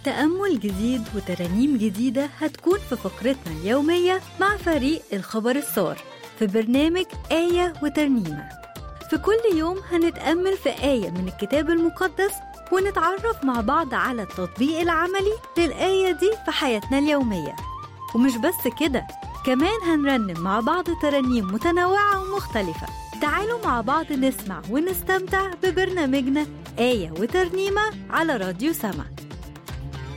تأمل جديد وترانيم جديدة هتكون في فقرتنا اليومية مع فريق الخبر الصار في برنامج آية وترنيمة في كل يوم هنتأمل في آية من الكتاب المقدس ونتعرف مع بعض على التطبيق العملي للآية دي في حياتنا اليومية ومش بس كده كمان هنرنم مع بعض ترانيم متنوعة ومختلفة تعالوا مع بعض نسمع ونستمتع ببرنامجنا آية وترنيمة على راديو سما